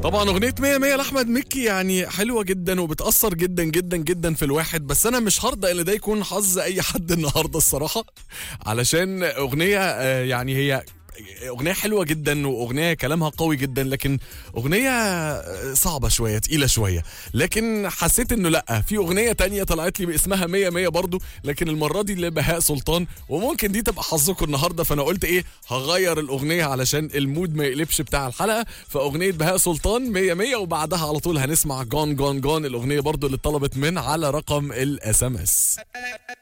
طبعا اغنيه 100 100 لاحمد مكي يعني حلوه جدا وبتاثر جدا جدا جدا في الواحد بس انا مش هرضى ان ده يكون حظ اي حد النهارده الصراحه علشان اغنيه آه، يعني هي اغنيه حلوه جدا واغنيه كلامها قوي جدا لكن اغنيه صعبه شويه تقيله شويه لكن حسيت انه لا في اغنيه تانية طلعت لي باسمها 100 100 برضو لكن المره دي لبهاء سلطان وممكن دي تبقى حظكم النهارده فانا قلت ايه هغير الاغنيه علشان المود ما يقلبش بتاع الحلقه فاغنيه بهاء سلطان 100 100 وبعدها على طول هنسمع جون جون جون الاغنيه برضو اللي طلبت من على رقم الاس ام اس